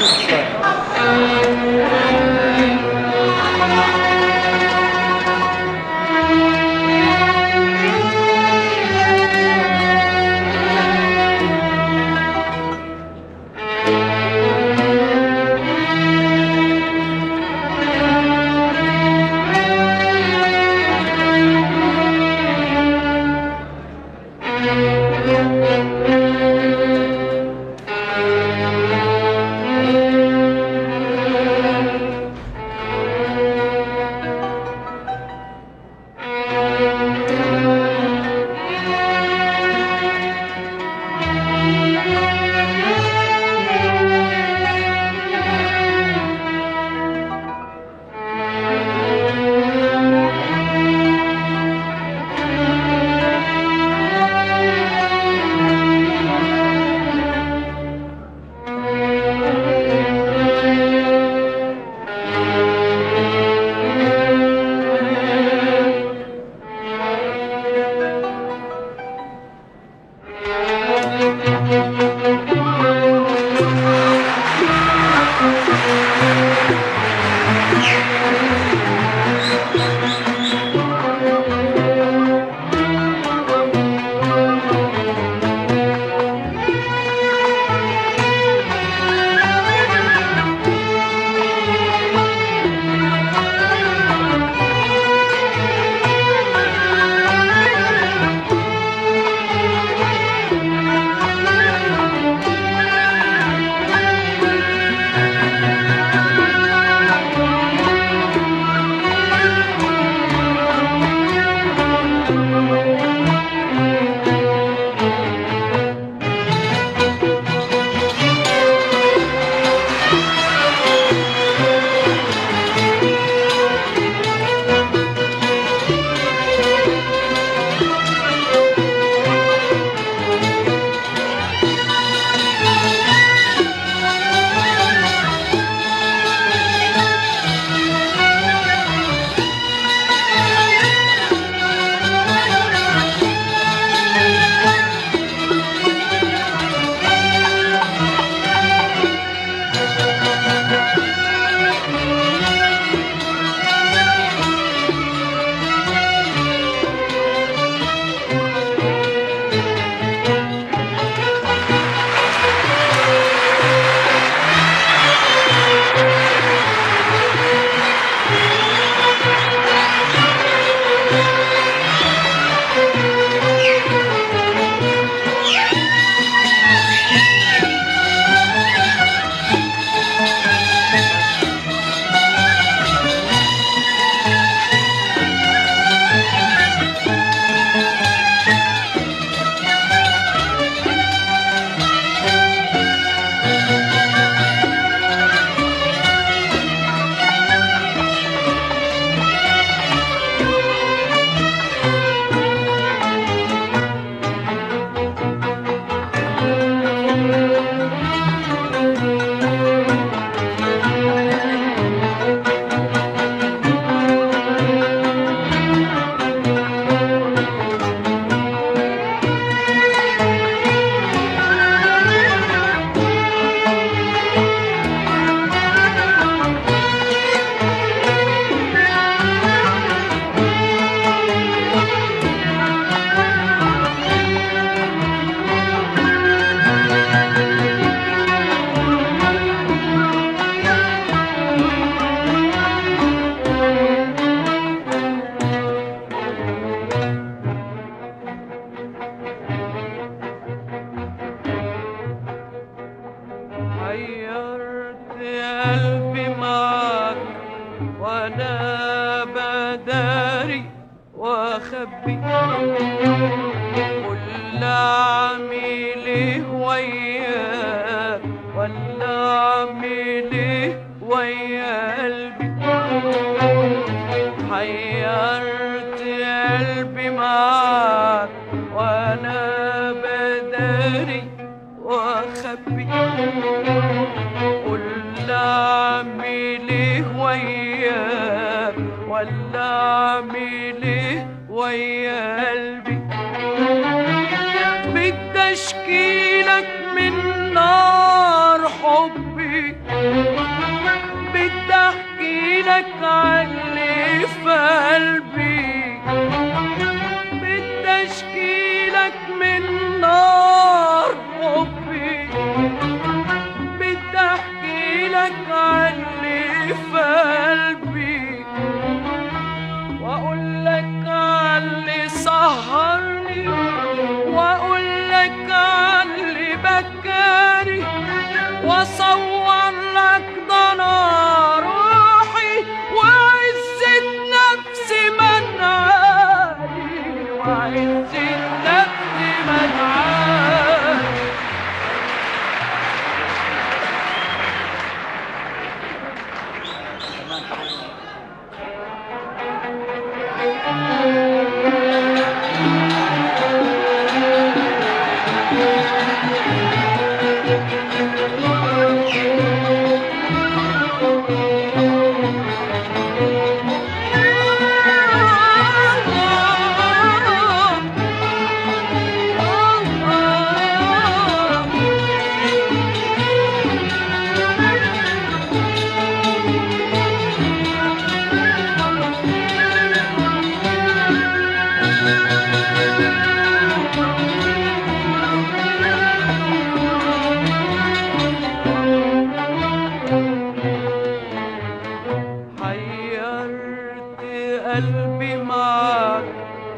بدي اشكيلك من نار حبي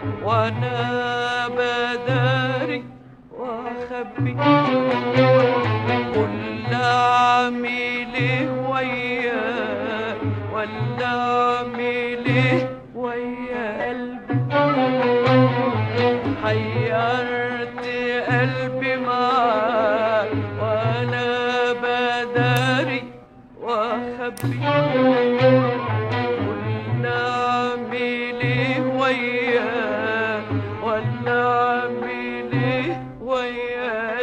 وانا بداري واخبي كل عميلي وياه ولا عميلي ويا قلبي حيرت قلبي معاك وانا بداري واخبي كل عميلي وياه ولا عميلي ويا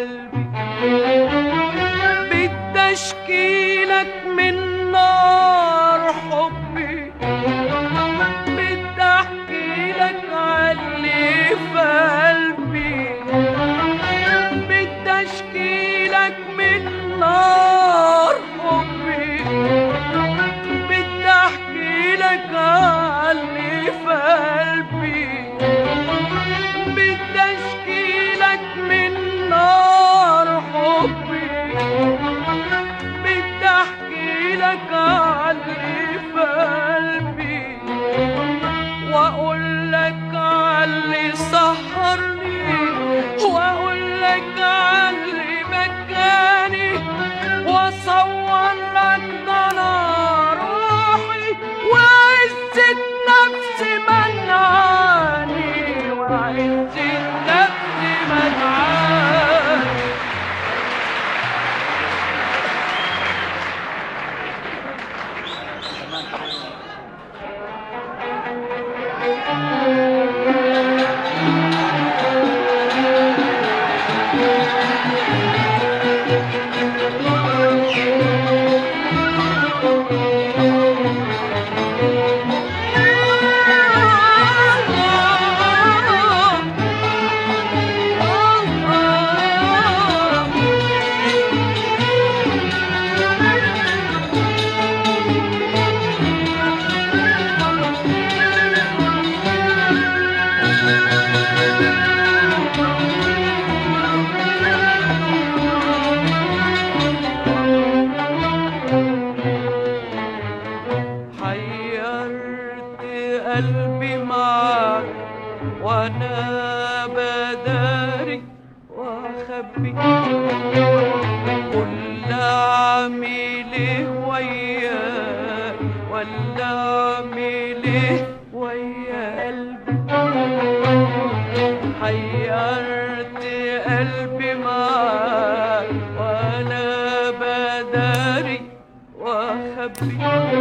قلبي بدي اشكيلك من نار حبي بدي احكي لك عاللي في قلبي بدي اشكي لك من نار حبي بدي احكي لك عاللي في قلبي بدي اشكي لك من نار حبي بدي احكي لك عاللي في قلبي واقول لك عاللي سهرني واقول لك عاللي مكاني واصور لك ضنا روحي وعزة نفسي منعاني وعزة نفسي منعاني حيرت قلبي معاك وانا بداري واخبي كل عميلي وياه ولا عميلي ويا قلبي حيرت قلبي معاك وانا بداري واخبي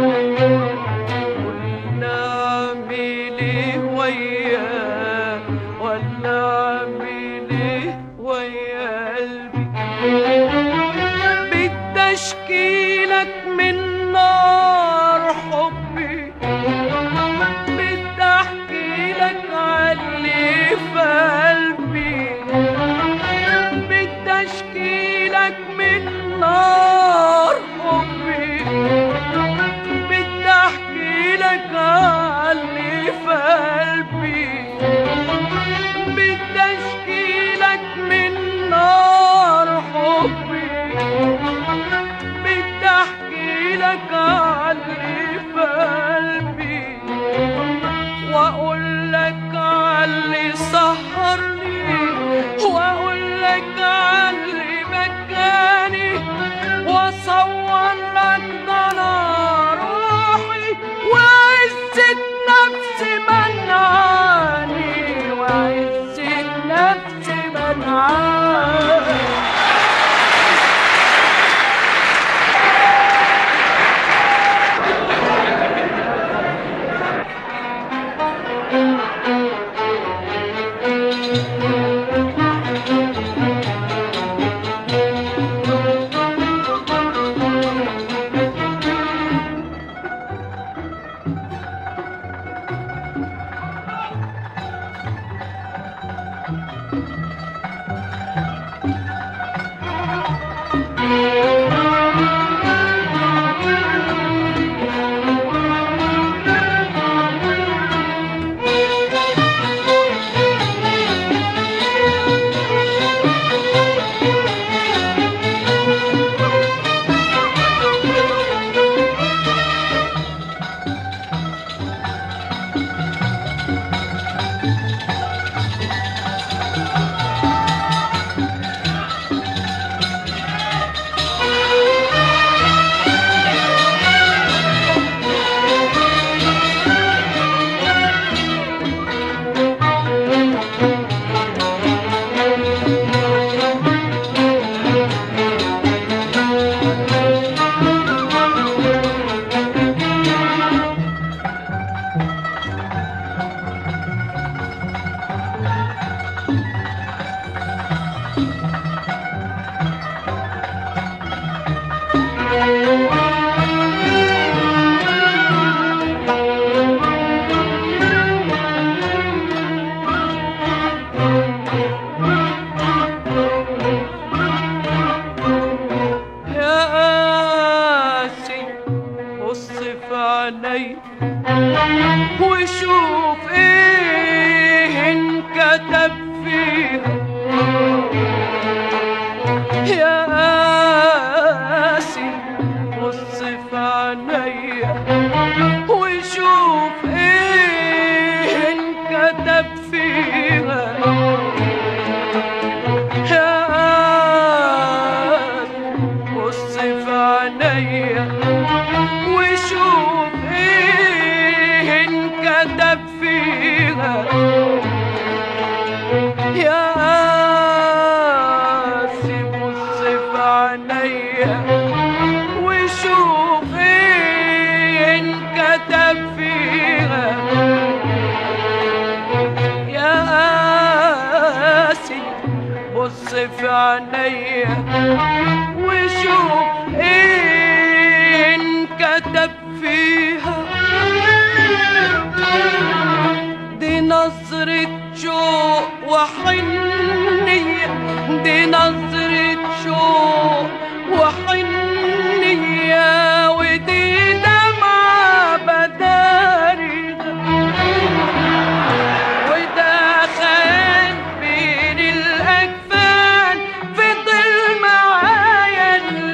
كل عميلي وياه ولا عميلي ويا قلبي بدي اشكي لك من نار حبي بدي احكي لك عاللي في قلبي بدي اشكي لك من نار حبي بدي احكي لك عاللي في قلبي بدي اشكي لك من نار حبي بدي احكي لك عاللي في قلبي واقول لك عاللي سهرني واقول لك عاللي مكاني فيها يا بص في عينيا وشوف ايه انكتب فيها يا قاسي بص في عينيا وشوف ايه انكتب فيها يا قاسي بص في عينيا وشوف ايه انكتب فيها دي نظرة شوق وحنية دي نظرة شوق وحنية ودي دمعة بداري وده خان بين الأجفان فضل معايا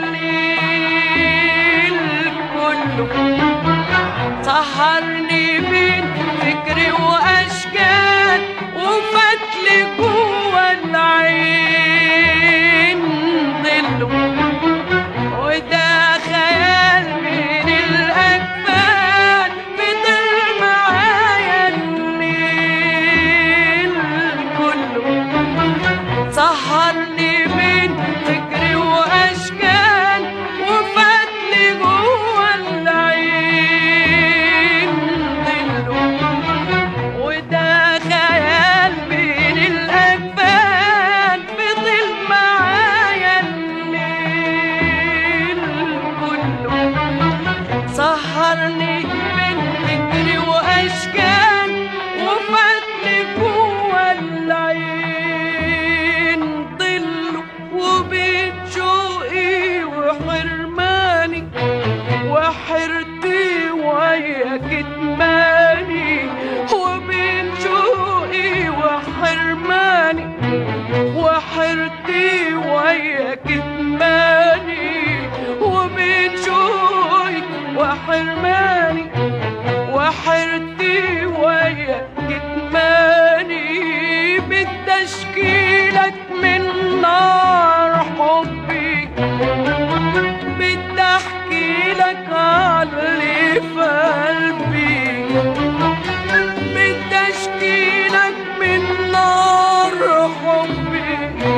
الليل كله سهرني بين فكري واشكال وفتلي جوه العين ظله وده خيال بين الاجفان فضل معايا الليل كله سهرني بين فكري واشكال وفاتلي جوه العين ظله وده خيال بين الاجفان فضل معايا الليل كله سهرني بين فكري واشكال وفاتلي جوه العين ضله وبين شوقي وحرماني وحرتي ويا كتماني وبين شوقي وحرماني وحرتي ويا كتماني وبين شوقي وحرماني وحرتي ويا كتماني بالتشكيلك من نار حبي بدي احكي لك عاللي في قلبي بدي اشكي لك من نار حبي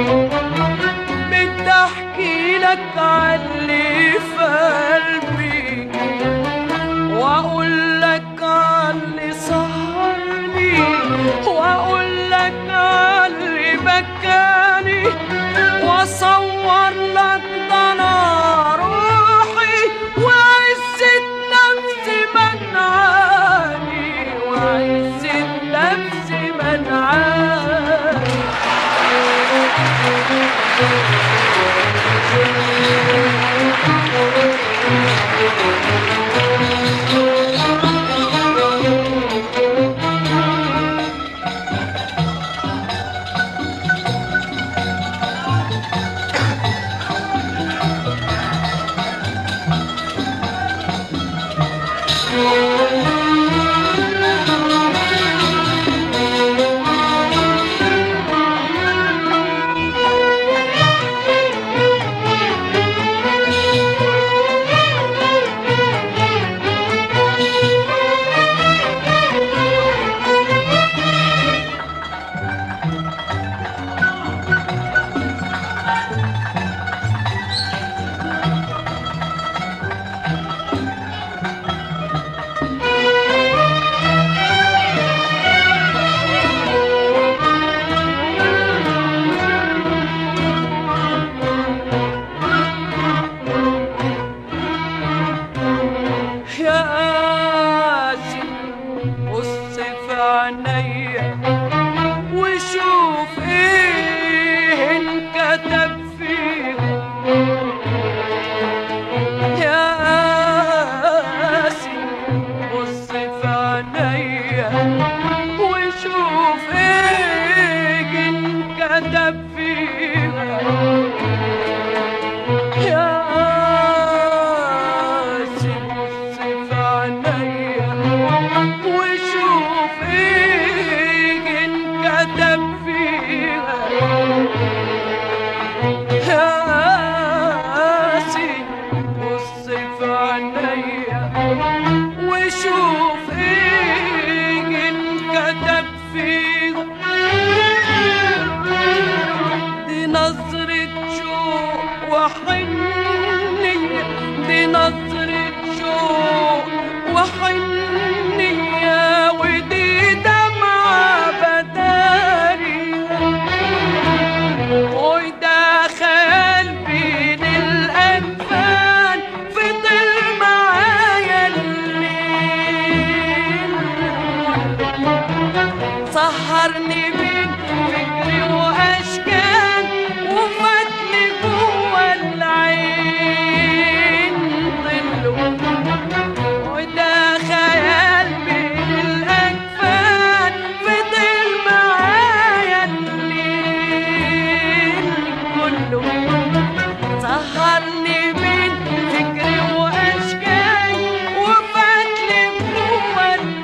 بدي احكي لك عاللي في قلبي واقول لك عاللي سهرني واقول لك عاللي بكاني واصور لك ضنا روحي وعزة نفسي منعاني وعزة نفسي منعاني يا قاسي بص في عينيا وشوف ايه انكتب فيها يا قاسي بص في عينيا وشوف ايه انكتب فيها يا قاسي بص في عينيا وشوف ايه وحنية ودي دمعة بدارية وده خيال بين الأكفان فضل معايا الليل سهرني بين فكري وأشكال وفاتني جوا العين ظله وده خيال بين الأكفان فضل معايا الليل كله سهرني بين فكري وأشكال وفاتلي جوا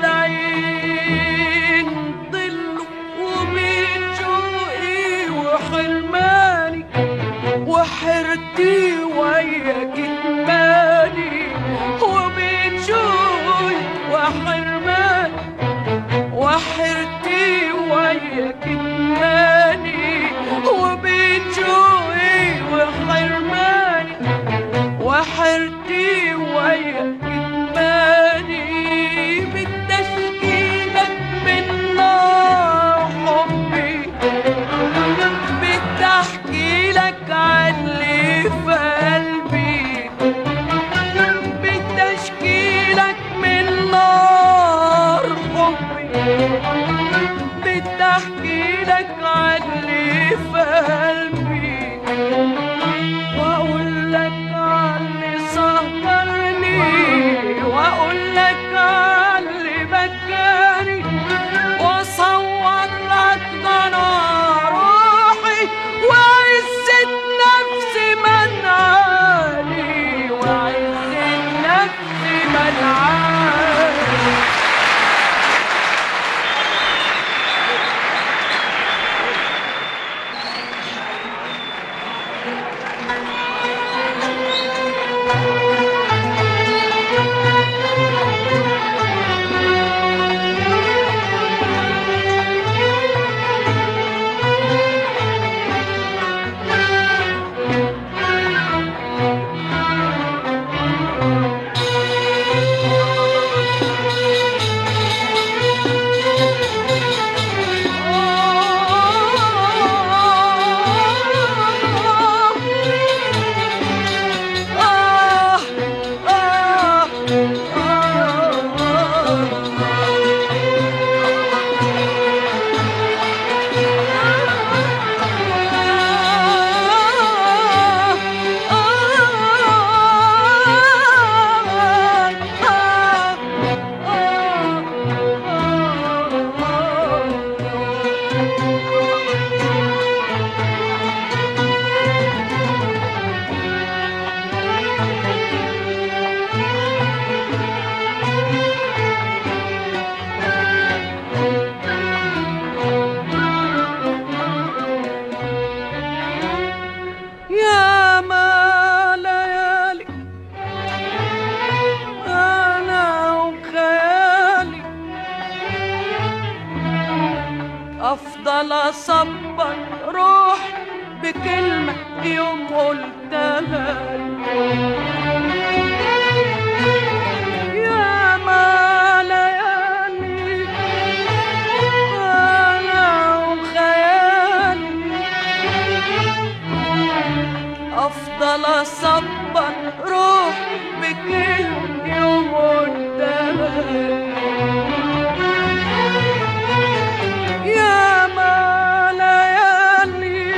العين ظله وبين شوقي وحرماني وحرتي ويا كتماني وبين شوقي وحرماني وحرتي ويا كتماني وبين شوقي وحرماني وحرتي ويا كتماني بالتشكيلك من نار حبي بتحكي لك عن اللي في قلبي بتشكيلك من نار حبي بتحكي لك عن اللي في قلبي واقول لك عن اللي سهرني واقول لك عن اللي بكاني واصور لك ضنا روحي وعزة نفسي منعاني وعزة نفسي منعاني يا ما ليالي أنا وخيالي أفضل أصبر روح بكلمة يوم قلتها يا ما ليالي أنا وخيالي افضل اصبر روح بكل يوم قدامك يا ما ليالي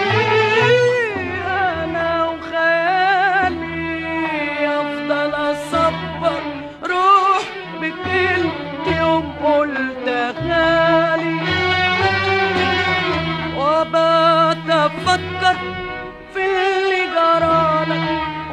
انا وخيالي افضل اصبر روح بكل يوم قلت غالي وبات افكر في اللي جرالك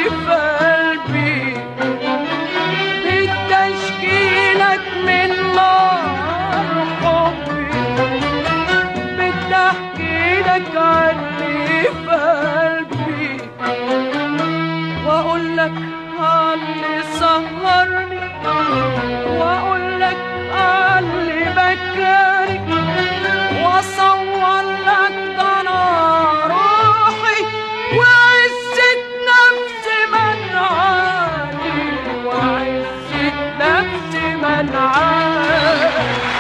اللي في قلبي بتشكيلك من نار حبي بتحكي لك عن اللي في قلبي واقول لك عن اللي سهرني واقول لك عن اللي بكاني واصور لك ده انا روحي وعزة نفسي منعاني وعزة نفسي منعاني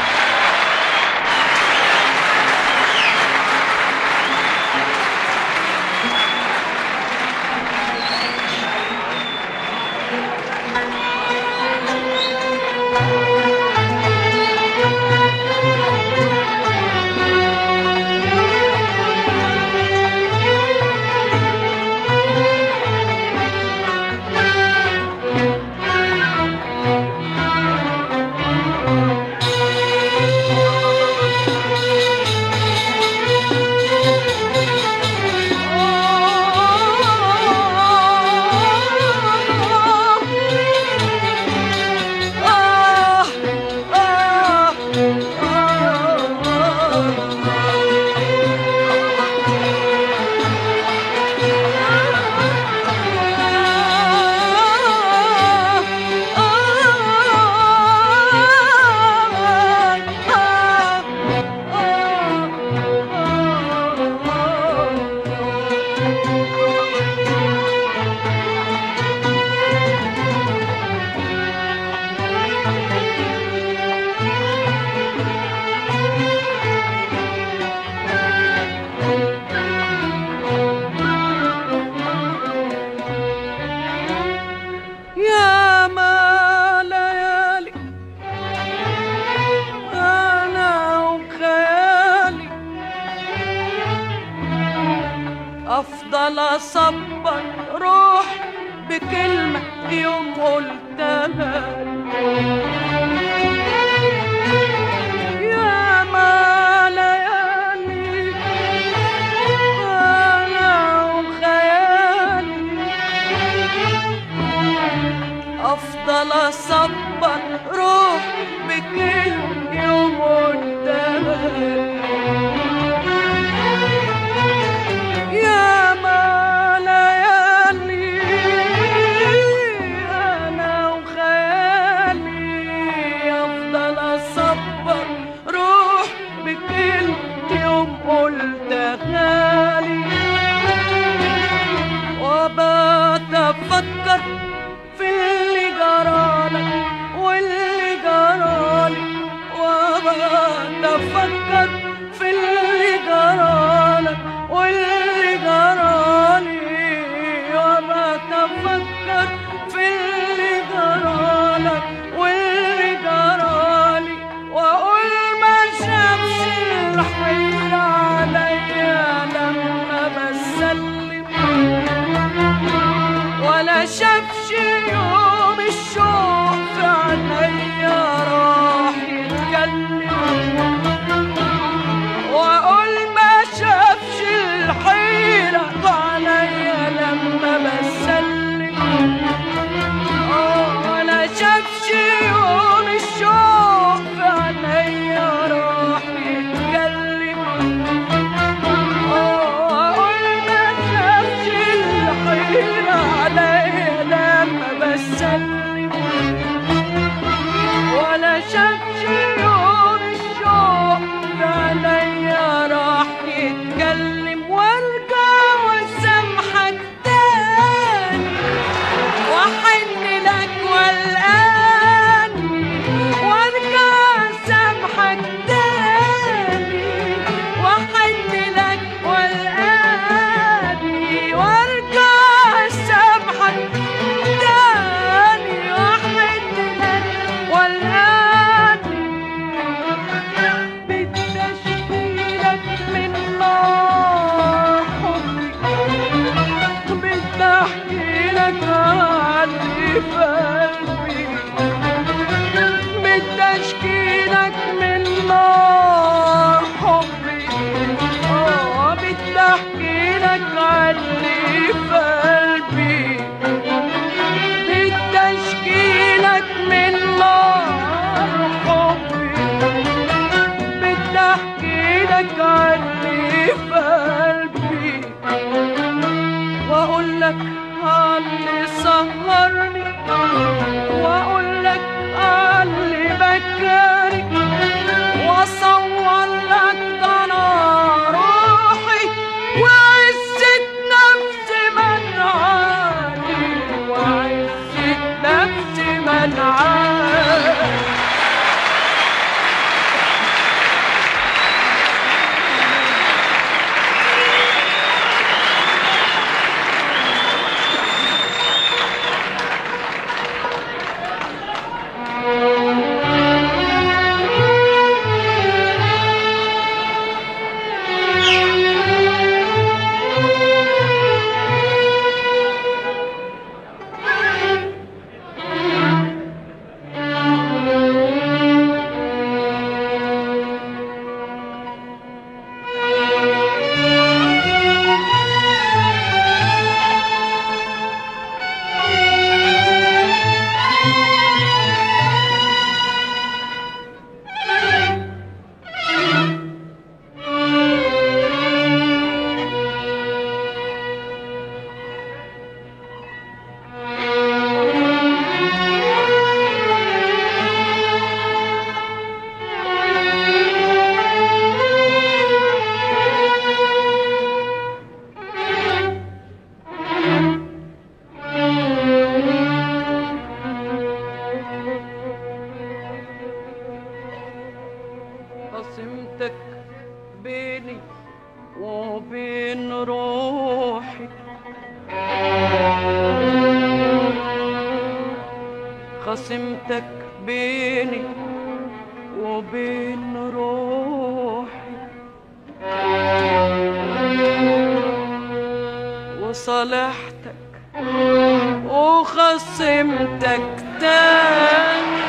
يا ما ليالي أنا وخيالي أفضل أصبر روح بكلمة يوم قلتها يا ما ليالي أنا وخيالي افضل اصبر روح بكل يوم قدامك يا ما ليالي انا وخيالي افضل اصبر روح بكل يوم قلت غالي وبات افكر في اللي جرالك واللي جرالي وبات افكر في اللي جرالك واللي جرالي وبات افكر في اللي جرالك واللي جرالي واقول ما شافش الحيرة عليا لما بسلم ولا شافش يوم الشوق في عينيا راح يتكلم واقول ما شافش الحيرة عليا لما بسلم آه، ولا شافش يوم الشوق في عينيا راح يتكلم أقول ما شافش الحيرة عليا لما بسلم ولا شافش يوم الشوق عليا راح يتكلم وارجع واسامحك تاني واحن لك والاني وارجع اسامحك تاني واحن لك والاني وارجع اسامحك تاني واحن لك والاني بتشكيلك من نار حبي بتحكي لك عن اللي في قلبي بتشكيلك من نار حبي اه بتحكي لك عن اللي في قلبي اللي سهرني واقول لك اللي بكاني واصور لك ده انا روحي وعزة نفسي منعاني وعزة نفسي منعاني قسمتك بيني وبين روحي خصمتك بيني وبين روحي وصالحتك وخصمتك تاني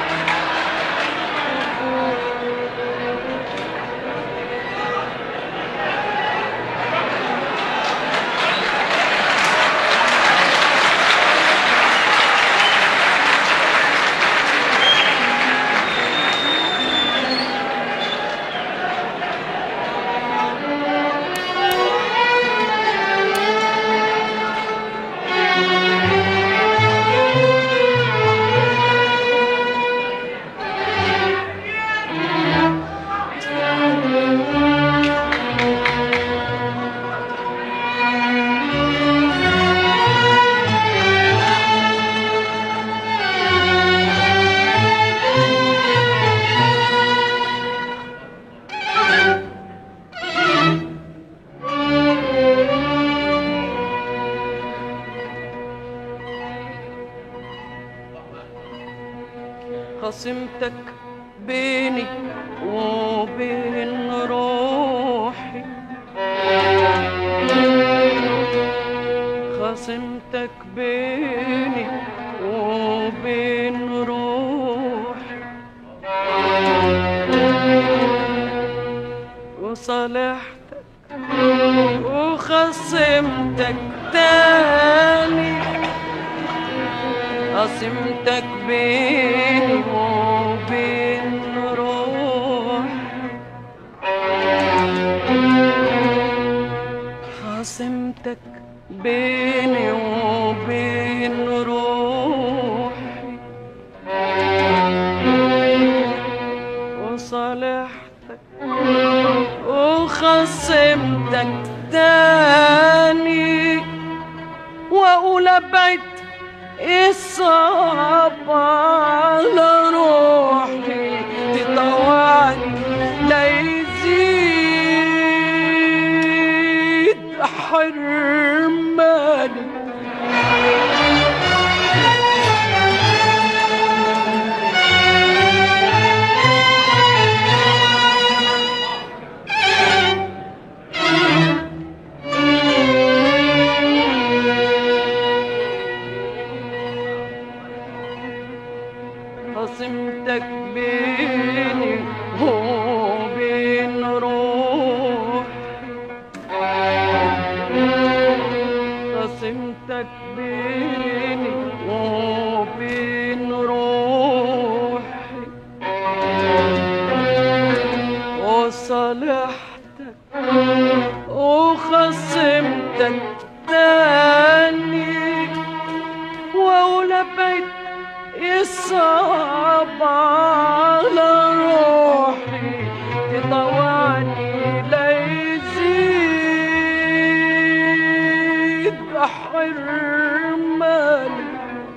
خصمتك بيني وبين روحي خصمتك بيني وبين روحي وصالحتك وخصمتك تاني قسمتك بيني وبين روحي خاصمتك بيني وبين روحي وصالحتك وخصمتك تاني واقول ابعد الصعب على روحي تطوعني لا يزيد حرماني خصمتك بيني وبين روحي خصمتك بيني وبين روحي وصالحتك وخصمتك تاني ابعد يصعب على روحي تطوعني ليزيد حرماني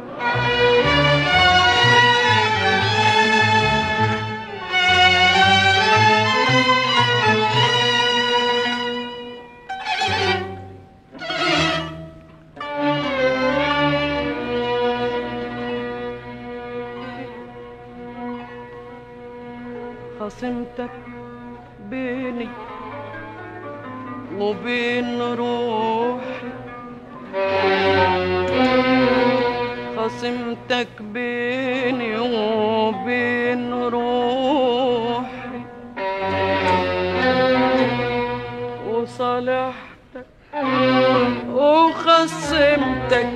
خصمتك بيني وبين روحي خصمتك بيني وبين روحي وصالحتك وخصمتك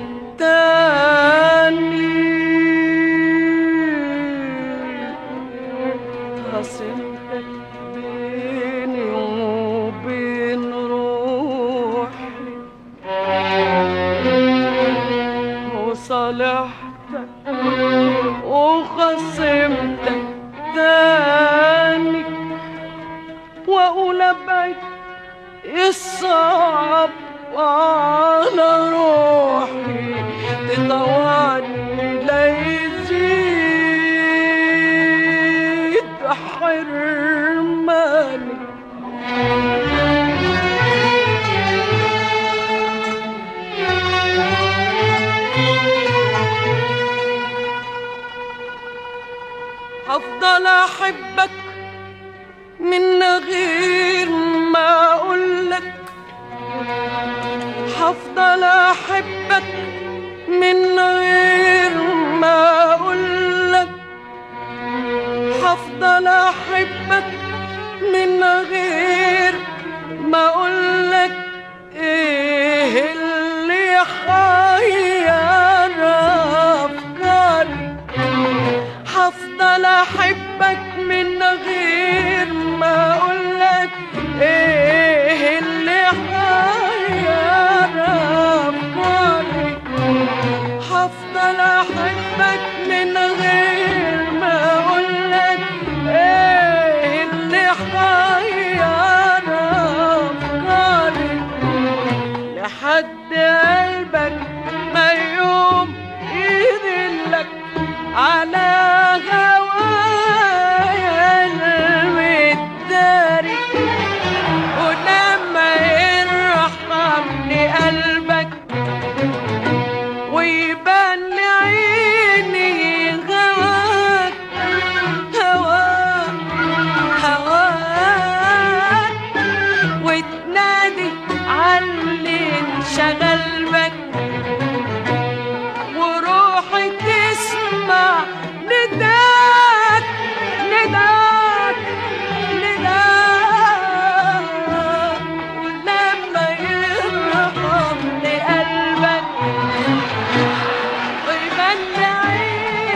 تاني خصمتك بيني وبين روحي وصالحتك وخصمتك تاني واقول ابعد الصعب على روحي تطوعني ليزيد حرماني هفضل احبك من غير ما اقولك هفضل احبك من غير ما اقولك هفضل احبك من غير ما اقولك ايه اللي حير افكاري هفضل احبك من غير ما اقولك ايه اللي حير افكاري هفضل احبك من غير ما اقولك ايه اللي حير افكاري لحد قلبك ما يوم يذلك على هوايا المداري ولما يرحمني قلبك ويبان لعيني غواك هواك هواك وتنادي علي انشغل بك وروحي تسمع نداك نداك نداك ولما يرحمني قلبك ويبان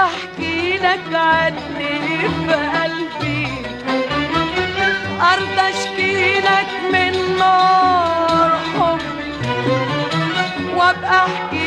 احكي لك عن اللي في قلبي ارضى اشكي لك من نار حبي وابقى احكي